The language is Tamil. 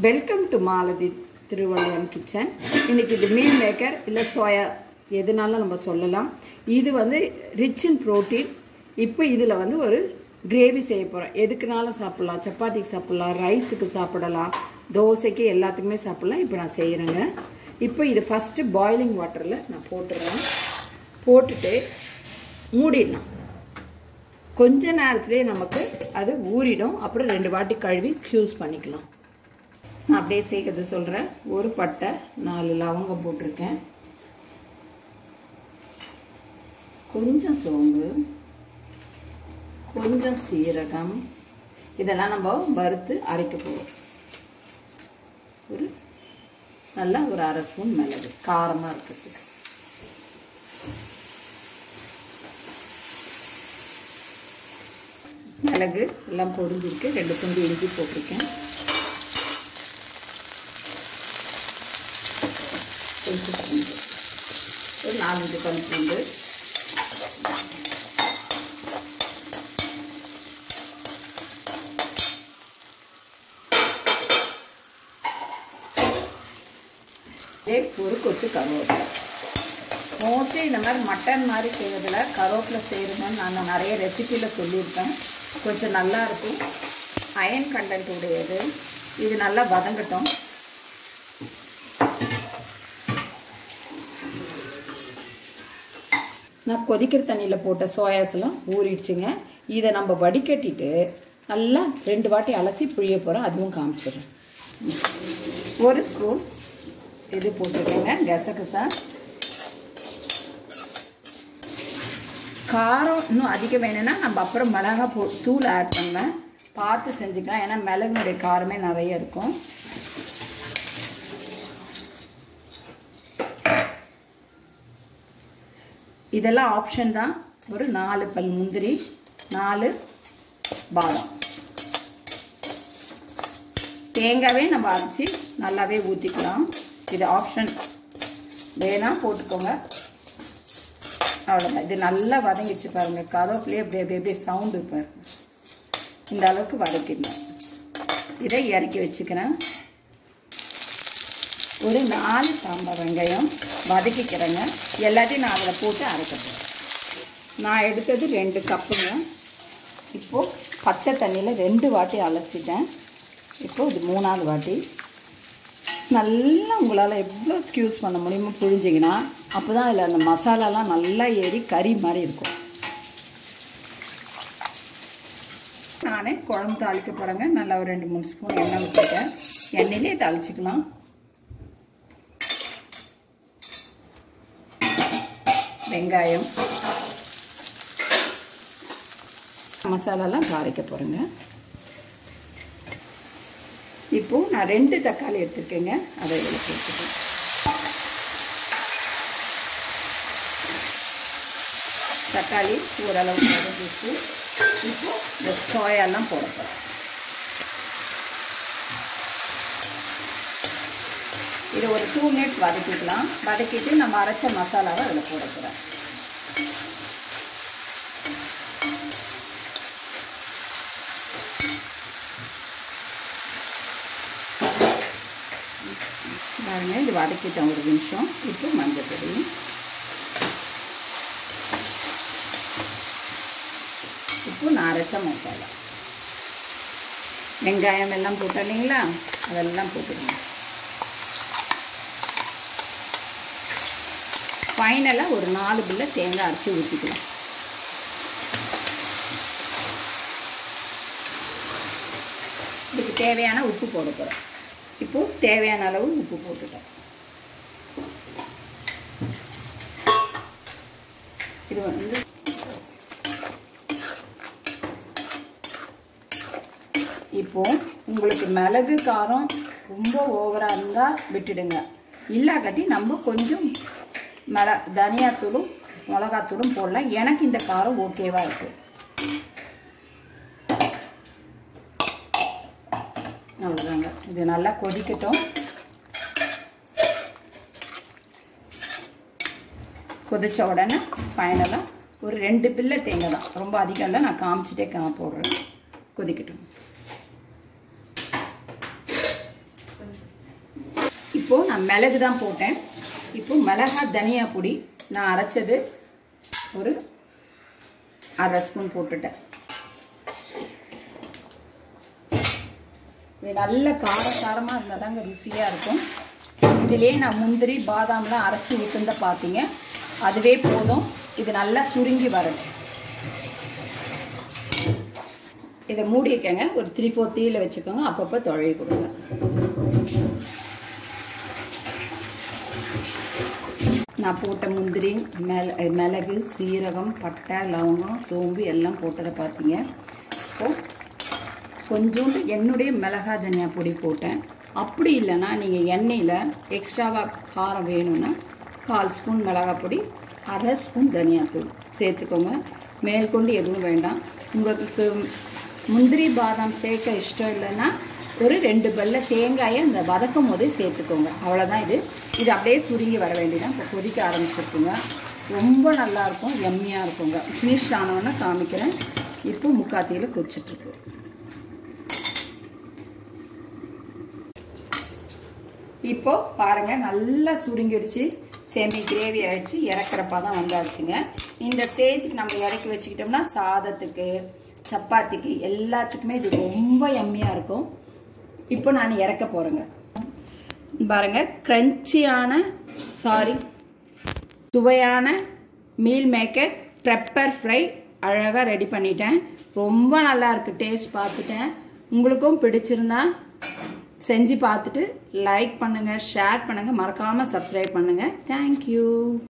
welcome to Malathi Thiruvalluvan kitchen இன்னைக்கு இது மீல் மேக்கர் இல்லை சோயா எதுனாலும் நம்ம சொல்லலாம் இது வந்து ரிச் இன் ப்ரோட்டீன் இப்போ இதில் வந்து ஒரு கிரேவி செய்ய போகிறோம் எதுக்குனாலும் சாப்பிட்லாம் சப்பாத்திக்கு சாப்பிட்லாம் ரைஸுக்கு சாப்பிடலாம் தோசைக்கு எல்லாத்துக்குமே சாப்பிட்லாம் இப்போ நான் செய்கிறேங்க இப்போ இது ஃபஸ்ட்டு பாயிலிங் வாட்டரில் நான் போட்டுடுறேன் போட்டுட்டு மூடிடலாம் கொஞ்ச நேரத்துலேயே நமக்கு அது ஊறிடும் அப்புறம் ரெண்டு வாட்டி கழுவி யூஸ் பண்ணிக்கலாம் நான் அப்படியே சேர்க்கறது சொல்கிறேன் ஒரு பட்டை நாலு லவங்கம் போட்டிருக்கேன் கொஞ்சம் சோம்பு கொஞ்சம் சீரகம் இதெல்லாம் நம்ம வறுத்து அரைக்க போகிறோம் ஒரு நல்லா ஒரு அரை ஸ்பூன் மிளகு காரமாக இருக்கிறதுக்கு மிளகு எல்லாம் பொரிஞ்சிருக்கு ரெண்டு துண்டு இஞ்சி போட்டிருக்கேன் கொஞ்சம் பூண்டு ஒரு நாலஞ்சு பல் பூண்டு ஒரு கொத்து கருவேப்பிலை மோஸ்ட்லி இந்த மாதிரி மட்டன் மாதிரி செய்யறதுல கருவேப்பிலை செய்யணும்னு நான் நிறைய ரெசிப்பியில் சொல்லியிருப்பேன் கொஞ்சம் நல்லா இருக்கும் அயன் கண்டென்ட் உடையது இது நல்லா வதங்கட்டும் நான் கொதிக்கிற தண்ணியில் போட்ட சோயாஸ்லாம் ஊறிடுச்சுங்க இதை நம்ம வடிகட்டிட்டு நல்லா ரெண்டு வாட்டி அலசி புழிய போகிறோம் அதுவும் காமிச்சிடுறேன் ஒரு ஸ்பூன் இது போட்டுக்கோங்க கசகசா காரம் இன்னும் அதிகம் வேணும்னா நம்ம அப்புறம் மிளகா போ தூள் ஆட் பண்ணுவேன் பார்த்து செஞ்சுக்கலாம் ஏன்னா மிளகுனுடைய காரமே நிறைய இருக்கும் இதெல்லாம் ஆப்ஷன் தான் ஒரு நாலு பல் முந்திரி நாலு பாதாம் தேங்காவே நம்ம அரைச்சி நல்லாவே ஊற்றிக்கலாம் இது ஆப்ஷன் வேணால் போட்டுக்கோங்க அவ்வளோதான் இது நல்லா வதங்கிச்சு பாருங்கள் கருவேப்பிலையே அப்படி அப்படி அப்படியே சவுண்டு பாருங்க இந்த அளவுக்கு வதக்கிடலாம் இதை இறக்கி வச்சுக்கிறேன் ஒரு நாலு சாம்பார் வெங்காயம் வதக்கிக்கிறேங்க எல்லாத்தையும் நான் அதில் போட்டு அரைக்க போகிறேன் நான் எடுத்தது ரெண்டு கப்புங்க இப்போது பச்சை தண்ணியில் ரெண்டு வாட்டி அலசிட்டேன் இப்போது இது மூணாவது வாட்டி நல்லா உங்களால் எவ்வளோ ஸ்கியூஸ் பண்ண முடியுமோ புழிஞ்சிங்கன்னா அப்போ தான் அதில் அந்த மசாலாலாம் நல்லா ஏறி கறி மாதிரி இருக்கும் நானே குழம்பு தாளிக்க போகிறேங்க நல்லா ஒரு ரெண்டு மூணு ஸ்பூன் எண்ணெய் ஊற்றிட்டேன் எண்ணெயிலே தாளிச்சிக்கலாம் வெங்காயம் மசாலாலாம் தாளிக்க போகிறேங்க இப்போது நான் ரெண்டு தக்காளி எடுத்துருக்கேங்க அதை இதில் சேர்த்துக்கிறேன் தக்காளி ஓரளவு வதங்கிட்டு இப்போ இந்த சோயாலாம் போட போகிறேன் இது ஒரு டூ மினிட்ஸ் வதக்கிக்கலாம் வதக்கிட்டு நம்ம அரைச்ச மசாலாவை அதில் போட போகிறேன் பாருங்க இது வதக்கிட்டோம் ஒரு நிமிஷம் இப்போ மஞ்சள் பொடி இப்போ நான் அரைச்ச மசாலா வெங்காயம் எல்லாம் போட்டோம் இல்லைங்களா அதெல்லாம் போட்டுருங்க ஃபைனலாக ஒரு நாலு பில்ல தேங்காய் அரைச்சி ஊற்றிக்கலாம் இதுக்கு தேவையான உப்பு போட போகிறோம் இப்போது தேவையான அளவு உப்பு போட்டுட்டோம் இது வந்து இப்போ உங்களுக்கு மிளகு காரம் ரொம்ப ஓவராக இருந்தால் விட்டுடுங்க இல்லாக்கட்டி நம்ம கொஞ்சம் மிள தனியாத்தூளும் மிளகாத்தூளும் போடலாம் எனக்கு இந்த காரம் ஓகேவாக இருக்குது அவ்வளோதாங்க இது நல்லா கொதிக்கட்டும் கொதித்த உடனே ஃபைனலாக ஒரு ரெண்டு பில்லை தேங்காய் தான் ரொம்ப அதிகம் இல்லை நான் காமிச்சிட்டே கா போடுறேன் கொதிக்கட்டும் இப்போ நான் மிளகு தான் போட்டேன் இப்போ மிளகா தனியா பொடி நான் அரைச்சது ஒரு அரை ஸ்பூன் போட்டுட்டேன் இது நல்ல கார காரமாக இருந்தால் தாங்க ருசியாக இருக்கும் இதுலேயே நான் முந்திரி பாதாம்லாம் அரைச்சி விட்டுருந்த பார்த்தீங்க அதுவே போதும் இது நல்லா சுருங்கி வரும் இதை மூடிக்கங்க ஒரு த்ரீ ஃபோர் தீயில் வச்சுக்கோங்க அப்பப்போ தொழவி கொடுங்க நான் போட்ட முந்திரி மிள மிளகு சீரகம் பட்டை லவங்கம் சோம்பு எல்லாம் போட்டதை பார்த்தீங்க இப்போது கொஞ்சோண்டு என்னுடைய மிளகா தனியா பொடி போட்டேன் அப்படி இல்லைன்னா நீங்கள் எண்ணெயில் எக்ஸ்ட்ராவாக காரம் வேணும்னா கால் ஸ்பூன் மிளகாய் பொடி அரை ஸ்பூன் தனியாத்தூள் சேர்த்துக்கோங்க மேற்கொண்டு எதுவும் வேண்டாம் உங்களுக்கு முந்திரி பாதாம் சேர்க்க இஷ்டம் இல்லைன்னா ஒரு ரெண்டு வெள்ளை தேங்காயை அந்த வதக்கும் போதே சேர்த்துக்கோங்க அவ்வளோதான் இது இது அப்படியே சுருங்கி வர வேண்டியதான் இப்போ கொதிக்க ஆரம்பிச்சிருக்குங்க ரொம்ப நல்லாயிருக்கும் எம்மியாக இருக்குங்க ஃபினிஷ் ஆனவொன்னே காமிக்கிறேன் இப்போ முக்காத்தியில் கொதிச்சிட்ருக்கு இப்போ பாருங்க நல்லா சுருங்கிடுச்சு செமி கிரேவி ஆயிடுச்சு இறக்குறப்பா தான் வந்தாச்சுங்க இந்த ஸ்டேஜுக்கு நம்ம இறக்கி வச்சுக்கிட்டோம்னா சாதத்துக்கு சப்பாத்திக்கு எல்லாத்துக்குமே இது ரொம்ப எம்மியாக இருக்கும் இப்போ நான் இறக்க போகிறேங்க பாருங்க கிரன்ச்சியான சாரி சுவையான மீல் மேக்கர் பெப்பர் ஃப்ரை அழகாக ரெடி பண்ணிட்டேன் ரொம்ப நல்லா இருக்கு டேஸ்ட் பார்த்துட்டேன் உங்களுக்கும் பிடிச்சிருந்தா செஞ்சு பார்த்துட்டு லைக் பண்ணுங்கள் ஷேர் பண்ணுங்கள் மறக்காமல் சப்ஸ்கிரைப் பண்ணுங்கள் தேங்க்யூ